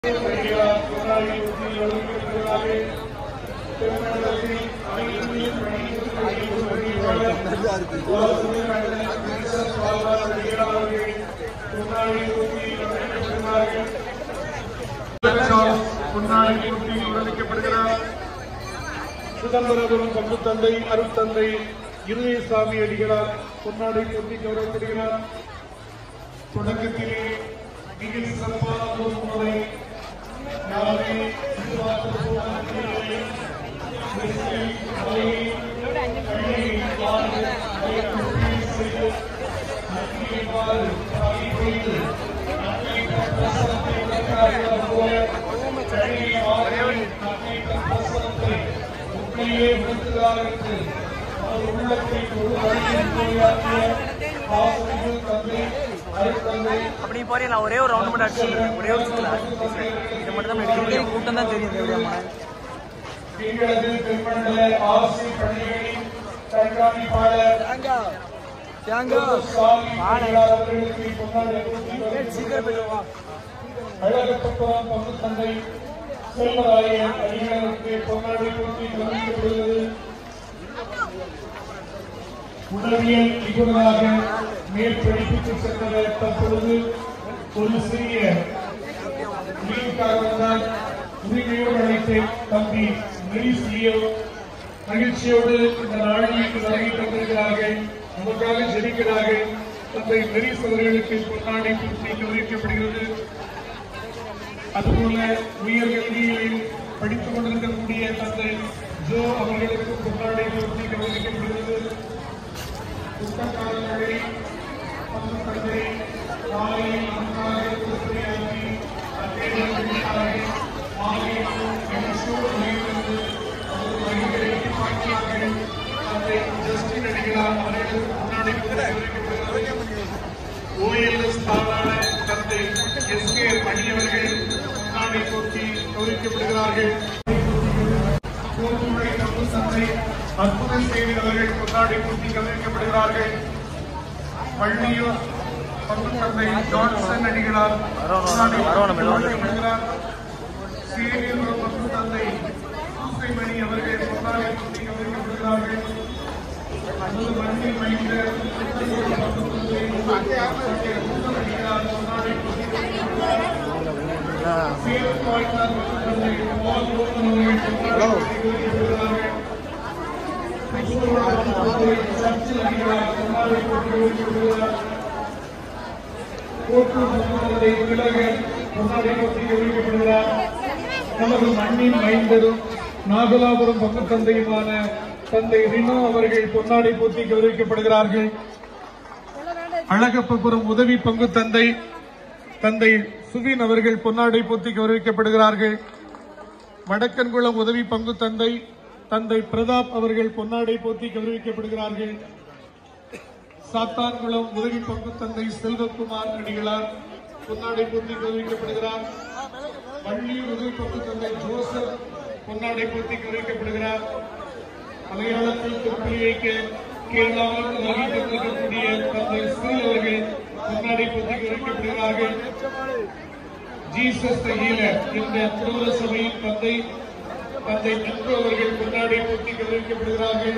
முன்னாடி போட்டியில் விளைவிக்கப்படுகிறார் சிதம்பரபுரம் பங்கு தந்தை அருட்தந்தை இருதயசாமி அடிகளார் பொன்னாடை போட்டி கௌரவப்படுகிறார் தொடக்கத்திலே மிக சிறப்பான ஒரு முறை நாளை உண்மையே விடுத்ததாக உள்ளத்தை ஒரு வழியில் போயாக்கிய ஆசிரியர் தந்தை அருட்தந்தை அப்படி போறே நான் ஒரே ஒரு ரவுண்ட் மட்டும் அடிச்சு ஒரே ஒரு சுத்துல இது மட்டும் தான் எடுக்க முடியும் கூட்டம் தான் தெரியும் எப்படியா எங்களது பெருமண்டல ஆசி பள்ளிகளின் கண்காணிப்பாளர் சாமி அடிகளார் அவர்களுக்கு பொன்னாடை அழகப்பபுரம் பங்கு தந்தை செல்வராயன் அடிகளுக்கு பொன்னாடை போட்டி கவனிக்கப்படுகிறது உளவியல் நிபுணராக மேற்படிப்புக்கு சென்றவர் தற்பொழுது ஒரு சிறிய லீவுக்காக வந்தால் உரிமையோடு அழைத்து தம்பி மெரிஸ் லியோ மகிழ்ச்சியோடு இந்த நாளில் வருகை தந்திருக்கிறார்கள் நமக்காக ஜெபிக்கிறார்கள் தந்தை மெரிஸ் அவர்களுக்கு பொன்னாடை பூர்த்தி கௌரவிக்கப்படுகிறது அதுபோல உயர் கல்வியில் படித்துக் கொண்டிருக்கக்கூடிய தந்தை ஜோ அவர்களுக்கு பொன்னாடை பூர்த்தி கௌரவிக்கப்படுகிறது புத்தகாலங்களை பங்குத்தந்தை காலையில் நன்றாக திருப்பதியாக்கி அத்தேவையாக மாலையில் எமசோடு இணைந்து ஒரு வழிகளை பாக்கியார்கள் தந்தை ஜஸ்டின் அடிகளார் அவர்களுக்கு முன்னாடி ஓஎல்எஸ் தாளாளர் தந்தை எஸ் கே மணி அவர்கள் முன்னாடி போட்டி கௌரவிக்கப்படுகிறார்கள் கோமுறை தப்பு தந்தை அற்புத செய்தி அவர்கள் கொண்டாடி போட்டி கவனிக்கப்படுகிறார்கள் பள்ளியூர் பங்கு தந்தை ஜான்சன் அடிகளார் கொண்டாடி போட்டி கவனிக்கப்படுகிறார் சேவியபுரம் பங்கு தந்தை பூசைமணி அவர்கள் கொண்டாடி போட்டி கவனிக்கப்படுகிறார்கள் அன்பு மண்ணில் வைத்த பங்கு தந்தை அடிகளார் கொண்டாடி போட்டி சேலம் வாழ்ந்தார் பங்கு தந்தை பால் மோகன் அவர்கள் கொண்டாடி போட்டி கவனிக்கப்படுகிறார்கள் நமது மண்ணின் மைந்தரும் நாகலாபுரம் பங்கு தந்தையுமான தந்தை ரினோ அவர்கள் பொன்னாடை போட்டி கௌரவிக்கப்படுகிறார்கள் அழகப்பபுரம் உதவி பங்கு தந்தை தந்தை சுவின் அவர்கள் பொன்னாடை போட்டி கௌரவிக்கப்படுகிறார்கள் வடக்கன்குளம் உதவி பங்கு தந்தை தந்தை பிரதாப் அவர்கள் பொன்னாடை போத்தி கௌரவிக்கப்படுகிறார்கள் சாத்தான்குளம் உதவி பங்கு தந்தை செல்வகுமார் அடிகளார் பொன்னாடை போத்தி கௌரவிக்கப்படுகிறார் வள்ளியூர் உதவி பங்கு தந்தை ஜோசப் பொன்னாடை போத்தி கௌரவிக்கப்படுகிறார் மலையாளத்தில் திருப்பி வைக்க கேரளாவில் வகித்திருக்கக்கூடிய தந்தை ஸ்ரீ அவர்கள் பொன்னாடை போத்தி கௌரவிக்கப்படுகிறார்கள் ஜீசஸ் த ஹீலர் என்ற திருமண சபையின் தந்தை தந்தை நட்பு அவர்கள் கொண்டாடி போட்டி கௌரவிக்கப்படுகிறார்கள்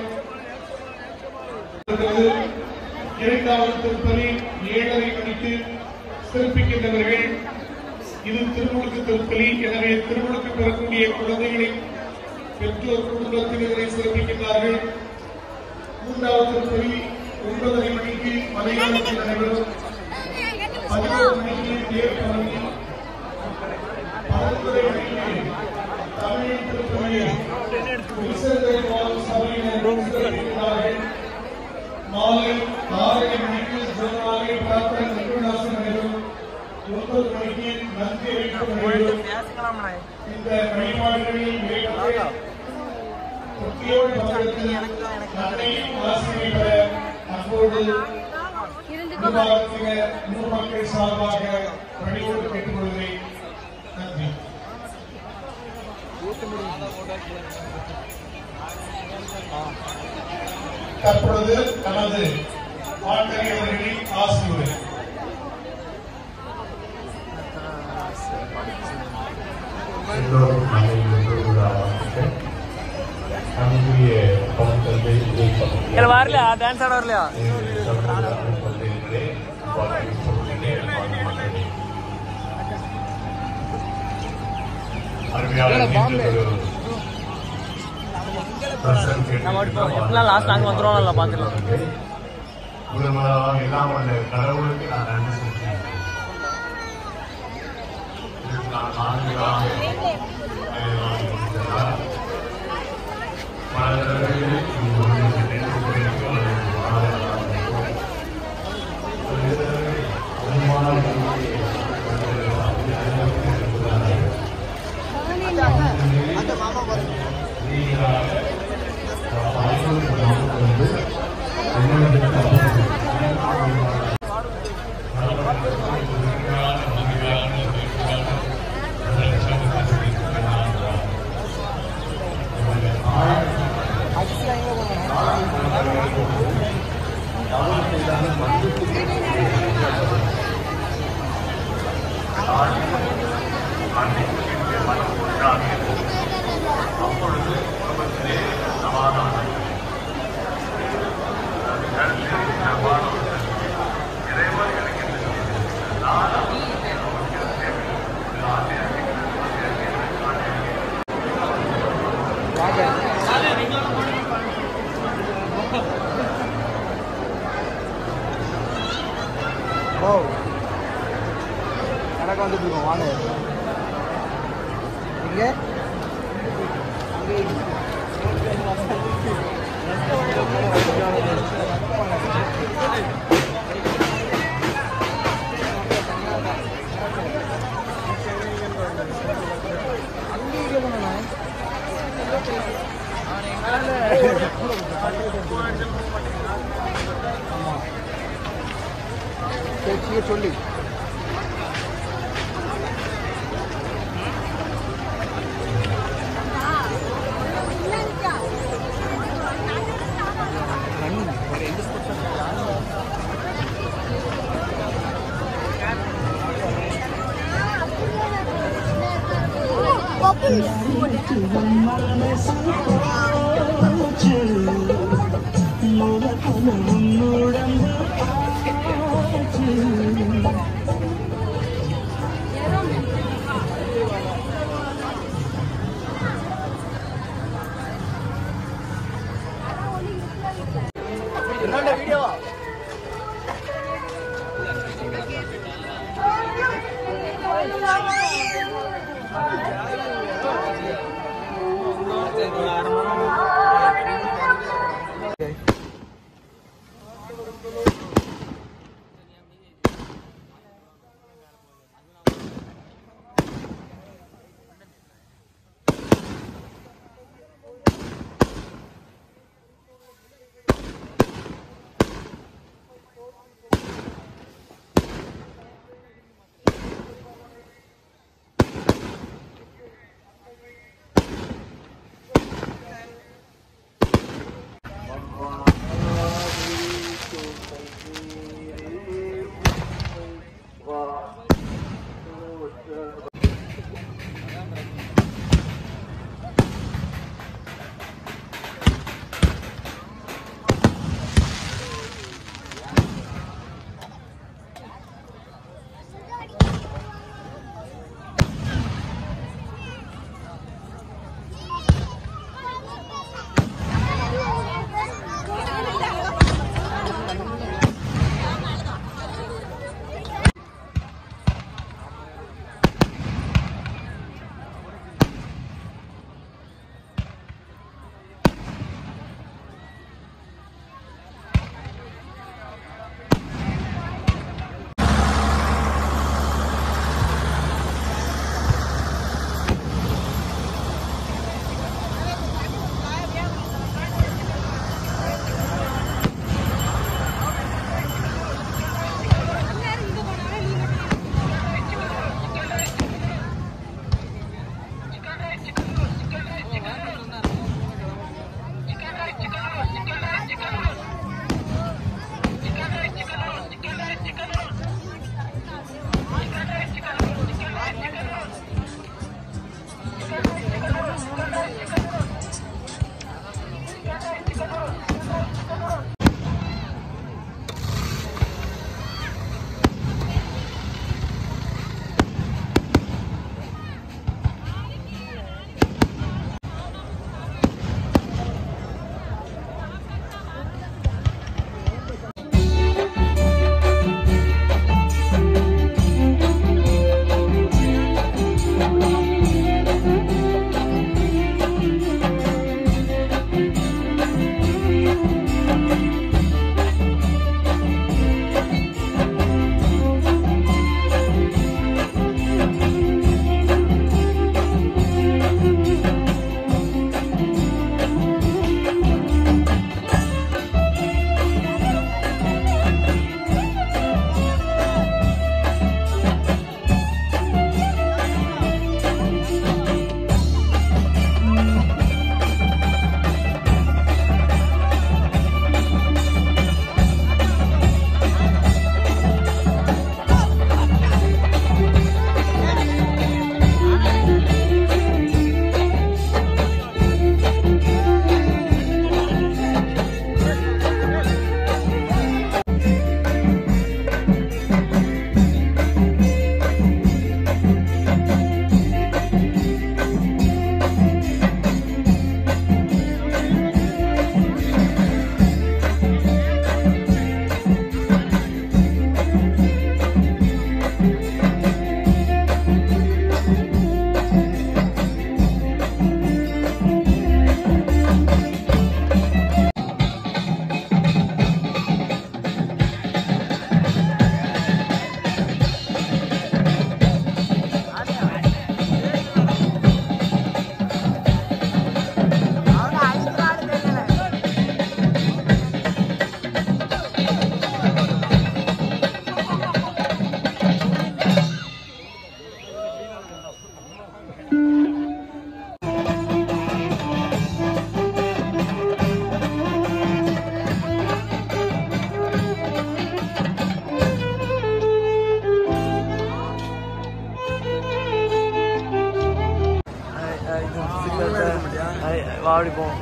இரண்டாவது திருப்பலி ஏழரை மணிக்கு சிறப்பிக்கின்றவர்கள் இது திருமுழுக்கு திருப்பலி எனவே திருமுழுக்கு பெறக்கூடிய குழந்தைகளின் பெற்றோர் குடும்பத்தினரை சிறப்பிக்கின்றார்கள் மூன்றாவது திருப்பலி ஒன்பதரை மணிக்கு மலையாளத்தில் நடைபெறும் பதினோரு மணிக்கு தேர் பவனி பதினொன்றரை மணிக்கு தமிழின் திருப்பலியை விசேட சபையினர் சிறப்பிக்கிறார்கள் மாலை ஆறரை மணிக்கு ஜனநாயக பிரார்த்தனை நிர்மலாசன் நடைபெறும் ஒன்பது மணிக்கு நன்றி வைப்பு நடைபெறும் இந்த வழிபாடுகளில் நிறைவேற்ற புத்தியோடு பங்கெடுத்து நன்மையும் ஆசிரியை பெற அன்போடு நிர்வாகத்தின ஊர் மக்கள் சார்பாக பணியோடு கேட்டுக்கொள்கிறேன் நன்றி தற்பொழுது நமது ஆண்டறியவர்களின் ஆசிரியர் எல்லோரும் நாங்கள் திருவிழா வாழ்த்துக்கள் அன்புரிய பவன் தந்தை விஜய் பவன் இல்லை வரலையா டான்ஸ் ஆட வரலையா நம்ம மட்டும் எப்படிலாம் last நாங்க வந்துருவோம் நல்லா பார்த்துக்கலாம். முதலாக எல்லாம் வல்ல கடவுளுக்கு நான் நன்றி சொல்கிறேன் இதற்கு நான் நான்காக அஹ், இருக்கிறார். பல தடவைகளில் இது உங்களுக்கு நினைவு கிடைக்கும் அல்லது வாழலாம் இருக்கும். ஒரு தடவை அதிகமான உதவியை ஓ கணக்கு வந்துட்டு இருக்கோம் வாங்க இங்கே அங்கே பேச்சியே சொல்லி வீடியோ Thank you. வாடி போவோம்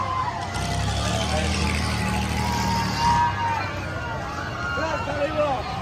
Arriba.